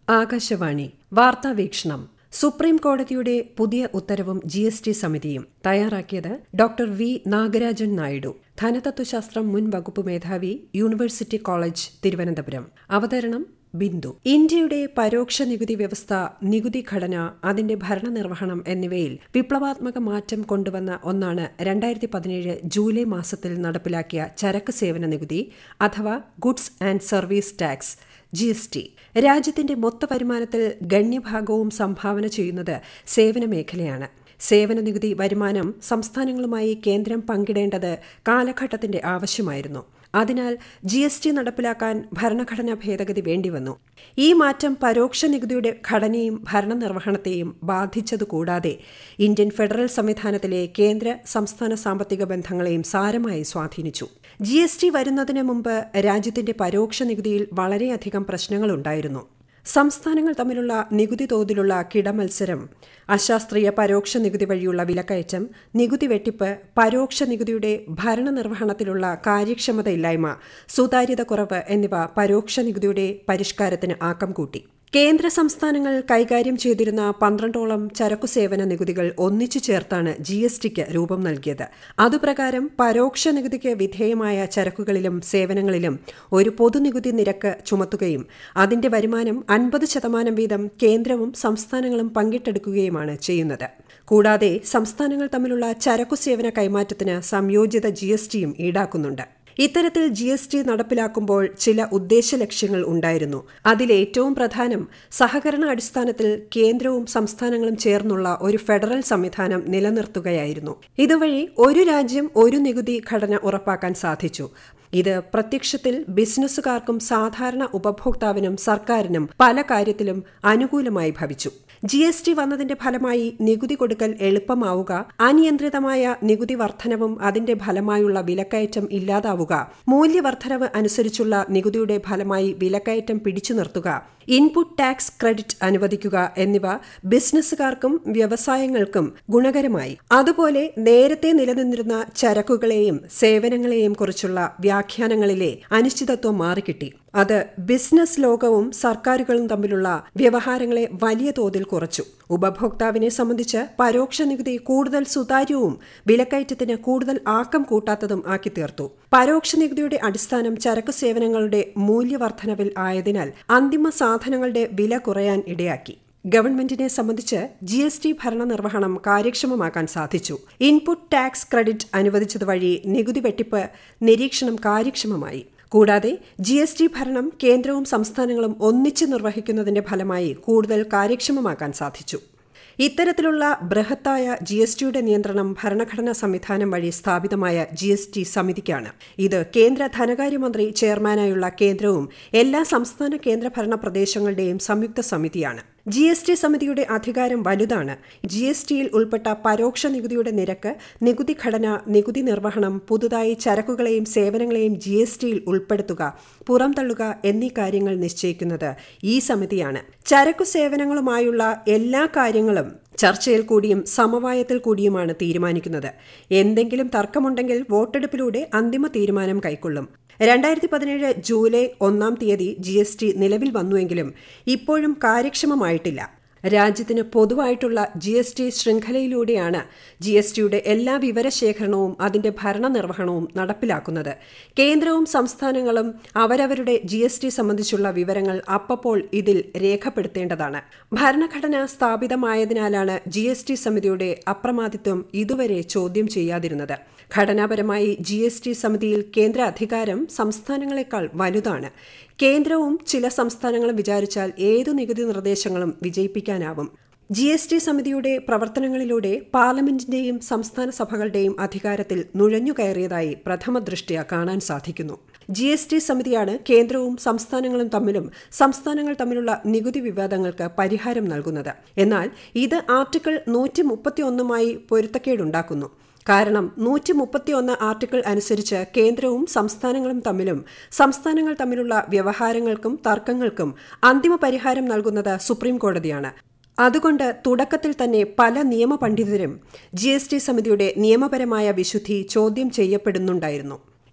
Akashvani വാർത്താവീക്ഷണം supreme കോടതിയുടെ പുതിയ ഉത്തരവും ജി എസ് ടി സമിതിയും തയ്യാറാക്കിയത് ഡോക്ടർ വി നാഗരാജൻ നായിഡു ധനതത്വശാസ്ത്രം മുൻ വകുപ്പ് മേധാവി യൂണിവേഴ്സിറ്റി കോളേജ് തിരുവനന്തപുരം അവതരണം ബിന്ദു ഇന്ത്യയുടെ പരോക്ഷ നികുതി വ്യവസ്ഥ നികുതി ഘടന അതിന്റെ ഭരണനിർവഹണം എന്നിവയിൽ വിപ്ലവാത്മക മാറ്റം കൊണ്ടുവന്ന ഒന്നാണ് രണ്ടായിരത്തി പതിനേഴ് ജൂലൈ മാസത്തിൽ നടപ്പിലാക്കിയ ചരക്ക് സേവന നികുതി അഥവാ goods and service tax G S T രാജ്യത്തിന്റെ മൊത്ത വരുമാനത്തിൽ ഗണ്യഭാഗവും സംഭാവന ചെയ്യുന്നത് സേവന മേഖലയാണ് സേവന നികുതി വരുമാനം സംസ്ഥാനങ്ങളുമായി കേന്ദ്രം പങ്കിടേണ്ടത് കാലഘട്ടത്തിന്റെ ആവശ്യമായിരുന്നു അതിനാൽ ജി എസ് ടി നടപ്പിലാക്കാൻ ഭരണഘടനാ ഭേദഗതി വേണ്ടിവന്നു ഈ മാറ്റം പരോക്ഷ നികുതിയുടെ ഘടനയും ഭരണനിർവഹണത്തെയും ബാധിച്ചതുകൂടാതെ ഇന്ത്യൻ ഫെഡറൽ സംവിധാനത്തിലെ കേന്ദ്ര സംസ്ഥാന സാമ്പത്തിക ബന്ധങ്ങളെയും സാരമായി സ്വാധീനിച്ചു ജി എസ് ടി വരുന്നതിന് മുമ്പ് രാജ്യത്തിന്റെ പരോക്ഷ നികുതിയിൽ വളരെയധികം പ്രശ്നങ്ങളുണ്ടായിരുന്നു സംസ്ഥാനങ്ങൾ തമ്മിലുള്ള നികുതി തോതിലുള്ള കിടമത്സരം അശാസ്ത്രീയ പരോക്ഷ നികുതി വഴിയുള്ള വിലക്കയറ്റം നികുതി വെട്ടിപ്പ് പരോക്ഷ നികുതിയുടെ ഭരണനിർവഹണത്തിലുള്ള കാര്യക്ഷമതയില്ലായ്മ സുതാര്യത കുറവ് എന്നിവ പരോക്ഷ നികുതിയുടെ പരിഷ്കാരത്തിന് ആക്കം കൂട്ടി കേന്ദ്ര സംസ്ഥാനങ്ങൾ കൈകാര്യം ചെയ്തിരുന്ന പന്ത്രണ്ടോളം ചരക്കു സേവന നികുതികൾ ഒന്നിച്ചു ചേർത്താണ് ജി എസ് ടിക്ക് രൂപം നൽകിയത് അതുപ്രകാരം പരോക്ഷ നികുതിക്ക് വിധേയമായ ചരക്കുകളിലും സേവനങ്ങളിലും ഒരു പൊതുനികുതി നിരക്ക് ചുമത്തുകയും അതിന്റെ വരുമാനം അൻപത് ശതമാനം വീതം കേന്ദ്രവും സംസ്ഥാനങ്ങളും പങ്കിട്ടെടുക്കുകയുമാണ് ചെയ്യുന്നത് കൂടാതെ സംസ്ഥാനങ്ങൾ തമ്മിലുള്ള ചരക്കു സേവന കൈമാറ്റത്തിന് സംയോജിത ജി എസ് ടിയും ഈടാക്കുന്നുണ്ട് ഇത്തരത്തിൽ ജി എസ് ടി നടപ്പിലാക്കുമ്പോൾ ചില ഉദ്ദേശ ലക്ഷ്യങ്ങൾ ഉണ്ടായിരുന്നു അതിലേറ്റവും പ്രധാനം സഹകരണ അടിസ്ഥാനത്തിൽ കേന്ദ്രവും സംസ്ഥാനങ്ങളും ചേർന്നുള്ള ഒരു ഫെഡറൽ സംവിധാനം നിലനിർത്തുകയായിരുന്നു ഇതുവഴി ഒരു രാജ്യം ഒരു നികുതി ഘടന ഉറപ്പാക്കാൻ സാധിച്ചു ഇത് പ്രത്യക്ഷത്തിൽ ബിസിനസ്സുകാർക്കും സാധാരണ ഉപഭോക്താവിനും സർക്കാരിനും പല കാര്യത്തിലും അനുകൂലമായി ഭവിച്ചു ജി എസ് ടി വന്നതിന്റെ ഫലമായി നികുതി കൊടുക്കൽ എളുപ്പമാവുക അനിയന്ത്രിതമായ നികുതി വർധനവും അതിന്റെ ഫലമായുള്ള വിലക്കയറ്റം ഇല്ലാതാവുക മൂല്യവർധനവ് അനുസരിച്ചുള്ള നികുതിയുടെ ഫലമായി വിലക്കയറ്റം പിടിച്ചു നിർത്തുക ഇൻപുട്ട് ടാക്സ് ക്രെഡിറ്റ് അനുവദിക്കുക എന്നിവ ബിസിനസ്സുകാർക്കും വ്യവസായങ്ങൾക്കും ഗുണകരമായി അതുപോലെ നേരത്തെ നിലനിന്നിരുന്ന ചരക്കുകളെയും സേവനങ്ങളെയും കുറിച്ചുള്ള വ്യാഖ്യാനങ്ങളിലെ അനിശ്ചിതത്വം മാറിക്കിട്ടി അത് ബിസിനസ് ലോകവും സർക്കാരുകളും തമ്മിലുള്ള വ്യവഹാരങ്ങളെ വലിയ തോതിൽ കുറച്ചു ഉപഭോക്താവിനെ സംബന്ധിച്ച് പരോക്ഷ നികുതി കൂടുതൽ സുതാര്യവും വിലക്കയറ്റത്തിന് കൂടുതൽ ആക്കം കൂട്ടാത്തതും ആക്കി തീർത്തു പരോക്ഷ നികുതിയുടെ അടിസ്ഥാനം ചരക്കു സേവനങ്ങളുടെ മൂല്യവർദ്ധനവിൽ ആയതിനാൽ അന്തിമ സാധനങ്ങളുടെ വില കുറയാൻ ഇടയാക്കി ഗവൺമെന്റിനെ സംബന്ധിച്ച് ജി എസ് ടി ഭരണനിർവഹണം കാര്യക്ഷമമാക്കാൻ സാധിച്ചു ഇൻപുട്ട് ടാക്സ് ക്രെഡിറ്റ് അനുവദിച്ചതുവഴി നികുതി വെട്ടിപ്പ് നിരീക്ഷണം കാര്യക്ഷമമായി കൂടാതെ ജി എസ് ടി ഭരണം കേന്ദ്രവും സംസ്ഥാനങ്ങളും ഒന്നിച്ച് നിർവഹിക്കുന്നതിന്റെ ഫലമായി കൂടുതൽ കാര്യക്ഷമമാക്കാൻ സാധിച്ചു ഇത്തരത്തിലുള്ള ബൃഹത്തായ ജി എസ് ടിയുടെ നിയന്ത്രണം ഭരണഘടനാ സംവിധാനം വഴി സ്ഥാപിതമായ ജി എസ് ടി സമിതിക്കാണ് ഇത് കേന്ദ്ര ധനകാര്യമന്ത്രി ചെയർമാനായുള്ള കേന്ദ്രവും എല്ലാ സംസ്ഥാന കേന്ദ്രഭരണ പ്രദേശങ്ങളുടെയും സംയുക്ത സമിതിയാണ് ജി എസ് ടി സമിതിയുടെ അധികാരം വലുതാണ് ജി എസ് ടിയിൽ ഉൾപ്പെട്ട പരോക്ഷ നികുതിയുടെ നിരക്ക് നികുതി ഘടന നികുതി നിർവഹണം പുതുതായി ചരക്കുകളെയും സേവനങ്ങളെയും ജി എസ് ടിയിൽ ഉൾപ്പെടുത്തുക പുറംതള്ളുക എന്നീ കാര്യങ്ങൾ നിശ്ചയിക്കുന്നത് ഈ സമിതിയാണ് ചരക്കു സേവനങ്ങളുമായുള്ള എല്ലാ കാര്യങ്ങളും ചർച്ചയിൽ കൂടിയും സമവായത്തിൽ കൂടിയുമാണ് തീരുമാനിക്കുന്നത് എന്തെങ്കിലും തർക്കമുണ്ടെങ്കിൽ വോട്ടെടുപ്പിലൂടെ അന്തിമ തീരുമാനം കൈക്കൊള്ളും രണ്ടായിരത്തി പതിനേഴ് ജൂലൈ ഒന്നാം തീയതി ജി എസ് ടി നിലവിൽ വന്നുവെങ്കിലും ഇപ്പോഴും കാര്യക്ഷമമായിട്ടില്ല രാജ്യത്തിന് പൊതുവായിട്ടുള്ള ജി എസ് ടി ശൃംഖലയിലൂടെയാണ് ജി എസ് ടിയുടെ എല്ലാ വിവരശേഖരണവും അതിന്റെ ഭരണനിർവഹണവും നടപ്പിലാക്കുന്നത് കേന്ദ്രവും സംസ്ഥാനങ്ങളും അവരവരുടെ ജി എസ് ടി സംബന്ധിച്ചുള്ള വിവരങ്ങൾ അപ്പപ്പോൾ ഇതിൽ രേഖപ്പെടുത്തേണ്ടതാണ് ഭരണഘടന സ്ഥാപിതമായതിനാലാണ് ജി എസ് ടി സമിതിയുടെ അപ്രമാദിത്വം ഇതുവരെ ചോദ്യം ചെയ്യാതിരുന്നത് ഘടനാപരമായി ജി എസ് ടി സമിതിയിൽ കേന്ദ്ര അധികാരം സംസ്ഥാനങ്ങളെക്കാൾ വലുതാണ് കേന്ദ്രവും ചില സംസ്ഥാനങ്ങളും വിചാരിച്ചാൽ ഏതു നികുതി നിർദ്ദേശങ്ങളും വിജയിപ്പിക്കാനാവും ജി എസ് ടി സമിതിയുടെ പ്രവർത്തനങ്ങളിലൂടെ പാർലമെന്റിന്റെയും സംസ്ഥാന സഭകളുടെയും അധികാരത്തിൽ നുഴഞ്ഞുകയറിയതായി പ്രഥമ ദൃഷ്ട്യ കാണാൻ സാധിക്കുന്നു ജി എസ് ടി സമിതിയാണ് കേന്ദ്രവും സംസ്ഥാനങ്ങളും തമ്മിലും സംസ്ഥാനങ്ങൾ തമ്മിലുള്ള നികുതി വിവാദങ്ങൾക്ക് പരിഹാരം നൽകുന്നത് എന്നാൽ ഇത് ആർട്ടിക്കിൾ നൂറ്റി മുപ്പത്തിയൊന്നുമായി പൊരുത്തക്കേടുണ്ടാക്കുന്നു കാരണം നൂറ്റി മുപ്പത്തിയൊന്ന് ആർട്ടിക്കിൾ അനുസരിച്ച് കേന്ദ്രവും സംസ്ഥാനങ്ങളും തമ്മിലും സംസ്ഥാനങ്ങൾ തമ്മിലുള്ള വ്യവഹാരങ്ങൾക്കും തർക്കങ്ങൾക്കും അന്തിമ പരിഹാരം നൽകുന്നത് സുപ്രീം കോടതിയാണ് അതുകൊണ്ട് തുടക്കത്തിൽ തന്നെ പല നിയമപണ്ഡിതരും ജി എസ് ടി സമിതിയുടെ നിയമപരമായ വിശുദ്ധി ചോദ്യം ചെയ്യപ്പെടുന്നുണ്ടായിരുന്നു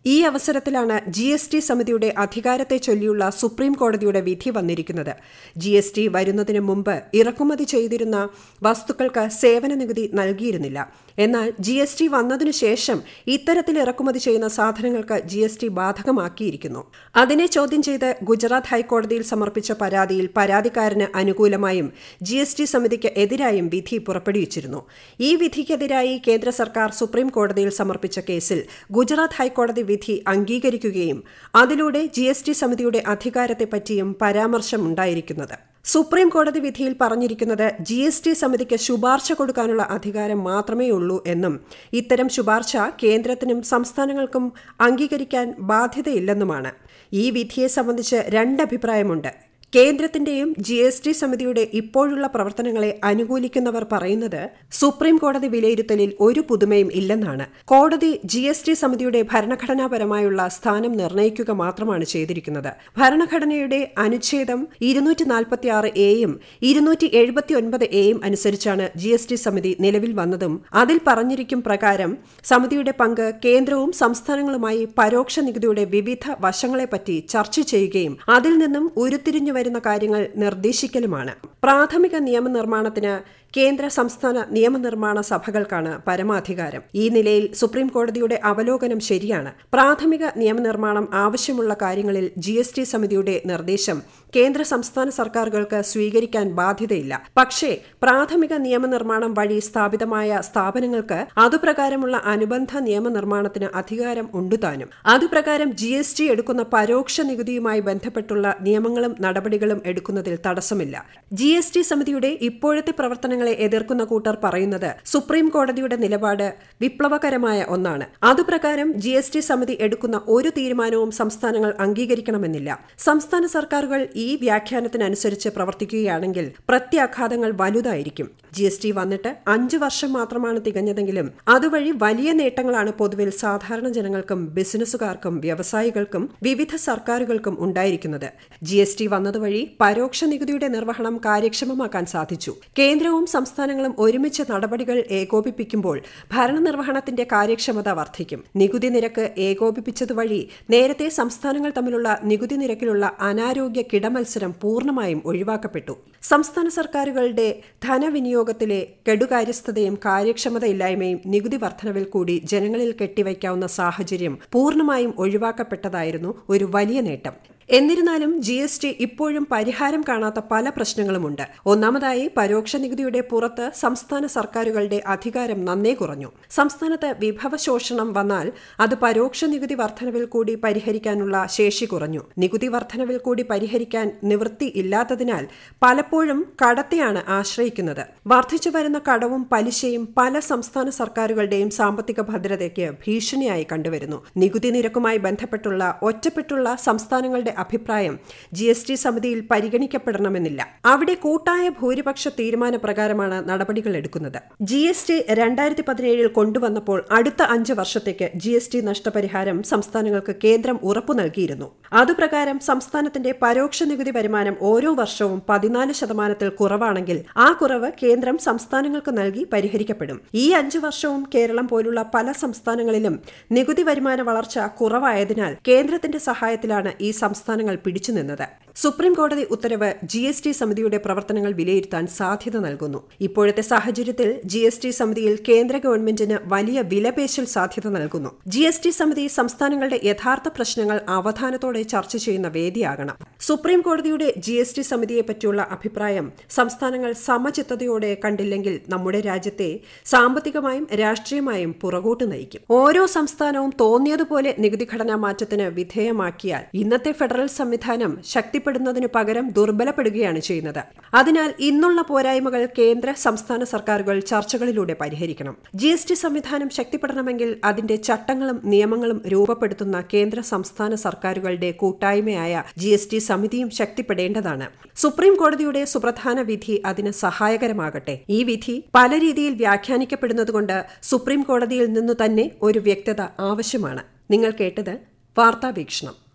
ഈ അവസരത്തിലാണ് ജി എസ് ടി സമിതിയുടെ അധികാരത്തെ ചൊല്ലിയുള്ള സുപ്രീം കോടതിയുടെ വിധി വന്നിരിക്കുന്നത് ജി എസ് ടി വരുന്നതിന് മുമ്പ് ഇറക്കുമതി ചെയ്തിരുന്ന വസ്തുക്കൾക്ക് സേവന നികുതി നൽകിയിരുന്നില്ല എന്നാൽ ജി എസ് ടി വന്നതിനു ശേഷം ഇത്തരത്തിൽ ഇറക്കുമതി ചെയ്യുന്ന സാധനങ്ങൾക്ക് ജി എസ് ടി ബാധകമാക്കിയിരിക്കുന്നു അതിനെ ചോദ്യം ചെയ്ത് ഗുജറാത്ത് ഹൈക്കോടതിയിൽ സമർപ്പിച്ച പരാതിയിൽ പരാതിക്കാരന് അനുകൂലമായും ജി എസ് ടി സമിതിക്ക് എതിരായും വിധി പുറപ്പെടുവിച്ചിരുന്നു ഈ വിധിക്കെതിരായി കേന്ദ്ര സർക്കാർ സുപ്രീം കോടതിയിൽ സമർപ്പിച്ച കേസിൽ ഗുജറാത്ത് ഹൈക്കോടതി വിധി അംഗീകരിക്കുകയും അതിലൂടെ ജി എസ് ടി സമിതിയുടെ അധികാരത്തെപ്പറ്റിയും പരാമർശമുണ്ടായിരിക്കുന്നത് സുപ്രീം കോടതി വിധിയിൽ പറഞ്ഞിരിക്കുന്നത് ജി എസ് ടി സമിതിക്ക് ശുപാർശ കൊടുക്കാനുള്ള അധികാരം മാത്രമേ ഉള്ളൂ എന്നും ഇത്തരം ശുപാർശ കേന്ദ്രത്തിനും സംസ്ഥാനങ്ങൾക്കും അംഗീകരിക്കാൻ ബാധ്യതയില്ലെന്നുമാണ് ഈ വിധിയെ സംബന്ധിച്ച് രണ്ടഭിപ്രായമുണ്ട് കേന്ദ്രത്തിന്റെയും ജി എസ് ടി സമിതിയുടെ ഇപ്പോഴുള്ള പ്രവർത്തനങ്ങളെ അനുകൂലിക്കുന്നവർ പറയുന്നത് സുപ്രീം കോടതി വിലയിരുത്തലിൽ ഒരു പുതുമയും ഇല്ലെന്നാണ് കോടതി ജി എസ് ടി സമിതിയുടെ ഭരണഘടനാപരമായുള്ള സ്ഥാനം നിർണ്ണയിക്കുക മാത്രമാണ് ചെയ്തിരിക്കുന്നത് ഭരണഘടനയുടെ അനുച്ഛേദം ഇരുന്നൂറ്റി നാൽപ്പത്തി ആറ് എയും ഇരുന്നൂറ്റി എഴുപത്തി ഒൻപത് എയും അനുസരിച്ചാണ് ജി എസ് ടി സമിതി നിലവിൽ വന്നതും അതിൽ പറഞ്ഞിരിക്കും പ്രകാരം സമിതിയുടെ പങ്ക് കേന്ദ്രവും സംസ്ഥാനങ്ങളുമായി പരോക്ഷ നികുതിയുടെ വിവിധ വശങ്ങളെപ്പറ്റി ചർച്ച ചെയ്യുകയും അതിൽ നിന്നും ഉരുത്തിരിഞ്ഞു വരുന്ന കാര്യങ്ങൾ നിർദ്ദേശിക്കലുമാണ് പ്രാഥമിക നിയമനിർമ്മാണത്തിന് കേന്ദ്ര സംസ്ഥാന നിയമനിർമ്മാണ സഭകൾക്കാണ് പരമാധികാരം ഈ നിലയിൽ സുപ്രീം കോടതിയുടെ അവലോകനം ശരിയാണ് പ്രാഥമിക നിയമനിർമ്മാണം ആവശ്യമുള്ള കാര്യങ്ങളിൽ ജി എസ് ടി സമിതിയുടെ നിർദ്ദേശം കേന്ദ്ര സംസ്ഥാന സർക്കാരുകൾക്ക് സ്വീകരിക്കാൻ ബാധ്യതയില്ല പക്ഷേ പ്രാഥമിക നിയമനിർമ്മാണം വഴി സ്ഥാപിതമായ സ്ഥാപനങ്ങൾക്ക് അതുപ്രകാരമുള്ള അനുബന്ധ നിയമനിർമ്മാണത്തിന് അധികാരം ഉണ്ടുതാനും അതുപ്രകാരം ജി എസ് ടി എടുക്കുന്ന പരോക്ഷ നികുതിയുമായി ബന്ധപ്പെട്ടുള്ള നിയമങ്ങളും നടപടികളും എടുക്കുന്നതിൽ തടസ്സമില്ല ജി എസ് ടി സമിതിയുടെ ഇപ്പോഴത്തെ പ്രവർത്തനങ്ങളെ എതിർക്കുന്ന കൂട്ടർ പറയുന്നത് സുപ്രീം കോടതിയുടെ നിലപാട് വിപ്ലവകരമായ ഒന്നാണ് അതുപ്രകാരം ജി എസ് ടി സമിതി എടുക്കുന്ന ഒരു തീരുമാനവും സംസ്ഥാനങ്ങൾ അംഗീകരിക്കണമെന്നില്ല സംസ്ഥാന സർക്കാരുകൾ ഈ വ്യാഖ്യാനത്തിനനുസരിച്ച് പ്രവർത്തിക്കുകയാണെങ്കിൽ പ്രത്യാഘാതങ്ങൾ വലുതായിരിക്കും ജി എസ് ടി വന്നിട്ട് അഞ്ചു വർഷം മാത്രമാണ് തികഞ്ഞതെങ്കിലും അതുവഴി വലിയ നേട്ടങ്ങളാണ് പൊതുവിൽ സാധാരണ ജനങ്ങൾക്കും ബിസിനസ്സുകാർക്കും വ്യവസായികൾക്കും വിവിധ സർക്കാരുകൾക്കും ഉണ്ടായിരിക്കുന്നത് ജി എസ് ടി വന്നതുവഴി പരോക്ഷ നികുതിയുടെ നിർവഹണം കാര്യക്ഷമമാക്കാൻ സാധിച്ചു കേന്ദ്രവും സംസ്ഥാനങ്ങളും ഒരുമിച്ച് നടപടികൾ ഏകോപിപ്പിക്കുമ്പോൾ ഭരണനിർവഹണത്തിന്റെ കാര്യക്ഷമത വർദ്ധിക്കും നികുതി നിരക്ക് ഏകോപിപ്പിച്ചതുവഴി നേരത്തെ സംസ്ഥാനങ്ങൾ തമ്മിലുള്ള നികുതി നിരക്കിലുള്ള അനാരോഗ്യ കിടമത്സരം പൂർണ്ണമായും ഒഴിവാക്കപ്പെട്ടു സംസ്ഥാന സർക്കാരുകളുടെ ധനവിനിയോഗത്തിലെ കെടുകാര്യസ്ഥതയും കാര്യക്ഷമതയില്ലായ്മയും നികുതി വർധനവിൽ കൂടി ജനങ്ങളിൽ കെട്ടിവയ്ക്കാവുന്ന സാഹചര്യം പൂർണ്ണമായും ഒഴിവാക്കപ്പെട്ടതായിരുന്നു ഒരു വലിയ നേട്ടം എന്നിരുന്നാലും ജി എസ് ടി ഇപ്പോഴും പരിഹാരം കാണാത്ത പല പ്രശ്നങ്ങളുമുണ്ട് ഒന്നാമതായി പരോക്ഷ നികുതിയുടെ പുറത്ത് സംസ്ഥാന സർക്കാരുകളുടെ അധികാരം നന്നേ കുറഞ്ഞു സംസ്ഥാനത്ത് വിഭവ ശോഷണം വന്നാൽ അത് പരോക്ഷ നികുതി വർധനവിൽ കൂടി പരിഹരിക്കാനുള്ള ശേഷി കുറഞ്ഞു നികുതി വർധനവിൽ കൂടി പരിഹരിക്കാൻ നിവൃത്തി ഇല്ലാത്തതിനാൽ പലപ്പോഴും കടത്തെയാണ് ആശ്രയിക്കുന്നത് വർദ്ധിച്ചു വരുന്ന കടവും പലിശയും പല സംസ്ഥാന സർക്കാരുകളുടെയും സാമ്പത്തിക ഭദ്രതയ്ക്ക് ഭീഷണിയായി കണ്ടുവരുന്നു നികുതി നിരക്കുമായി ബന്ധപ്പെട്ടുള്ള ഒറ്റപ്പെട്ടുള്ള സംസ്ഥാനങ്ങളുടെ അഭിപ്രായം ജി എസ് ടി സമിതിയിൽ പരിഗണിക്കപ്പെടണമെന്നില്ല അവിടെ കൂട്ടായ ഭൂരിപക്ഷ തീരുമാനപ്രകാരമാണ് നടപടികൾ എടുക്കുന്നത് ജി എസ് ടി രണ്ടായിരത്തി പതിനേഴിൽ കൊണ്ടുവന്നപ്പോൾ അടുത്ത അഞ്ച് വർഷത്തേക്ക് ജി എസ് ടി നഷ്ടപരിഹാരം സംസ്ഥാനങ്ങൾക്ക് കേന്ദ്രം ഉറപ്പു നൽകിയിരുന്നു അതുപ്രകാരം സംസ്ഥാനത്തിന്റെ പരോക്ഷ നികുതി വരുമാനം ഓരോ വർഷവും പതിനാല് ശതമാനത്തിൽ കുറവാണെങ്കിൽ ആ കുറവ് കേന്ദ്രം സംസ്ഥാനങ്ങൾക്ക് നൽകി പരിഹരിക്കപ്പെടും ഈ അഞ്ചു വർഷവും കേരളം പോലുള്ള പല സംസ്ഥാനങ്ങളിലും നികുതി വരുമാന വളർച്ച കുറവായതിനാൽ കേന്ദ്രത്തിന്റെ സഹായത്തിലാണ് ഈ സംസ്ഥാനങ്ങൾ പിടിച്ചുനിന്നത് സുപ്രീം കോടതി ഉത്തരവ് ജി എസ് ടി സമിതിയുടെ പ്രവർത്തനങ്ങൾ വിലയിരുത്താൻ സാധ്യത നൽകുന്നു ഇപ്പോഴത്തെ സാഹചര്യത്തിൽ ജി എസ് ടി സമിതിയിൽ കേന്ദ്ര ഗവൺമെന്റിന് വലിയ വിലപേശൽ സാധ്യത നൽകുന്നു ജി എസ് ടി സമിതി സംസ്ഥാനങ്ങളുടെ യഥാർത്ഥ പ്രശ്നങ്ങൾ അവധാനത്തോടെ ചർച്ച ചെയ്യുന്ന വേദിയാകണം സുപ്രീം കോടതിയുടെ ജി എസ് ടി സമിതിയെ പറ്റിയുള്ള അഭിപ്രായം സംസ്ഥാനങ്ങൾ സമചിത്തതയോടെ കണ്ടില്ലെങ്കിൽ നമ്മുടെ രാജ്യത്തെ സാമ്പത്തികമായും രാഷ്ട്രീയമായും പുറകോട്ട് നയിക്കും ഓരോ സംസ്ഥാനവും തോന്നിയതുപോലെ നികുതി ഘടനാ മാറ്റത്തിന് വിധേയമാക്കിയാൽ ഇന്നത്തെ ഫെഡറൽ സംവിധാനം ശക്തിപ്പെടുന്നതിനു പകരം ദുർബലപ്പെടുകയാണ് ചെയ്യുന്നത് അതിനാൽ ഇന്നുള്ള പോരായ്മകൾ കേന്ദ്ര സംസ്ഥാന സർക്കാരുകൾ ചർച്ചകളിലൂടെ പരിഹരിക്കണം ജി എസ് ടി സംവിധാനം ശക്തിപ്പെടണമെങ്കിൽ അതിന്റെ ചട്ടങ്ങളും നിയമങ്ങളും രൂപപ്പെടുത്തുന്ന കേന്ദ്ര സംസ്ഥാന സർക്കാരുകളുടെ കൂട്ടായ്മയായ ജി എസ് ടി സമിതിയും ശക്തിപ്പെടേണ്ടതാണ് സുപ്രീം കോടതിയുടെ സുപ്രധാന വിധി അതിന് സഹായകരമാകട്ടെ ഈ വിധി പല രീതിയിൽ വ്യാഖ്യാനിക്കപ്പെടുന്നതുകൊണ്ട് സുപ്രീം കോടതിയിൽ നിന്നു തന്നെ ഒരു വ്യക്തത ആവശ്യമാണ് നിങ്ങൾ കേട്ടത് വാർത്താവീക്ഷണം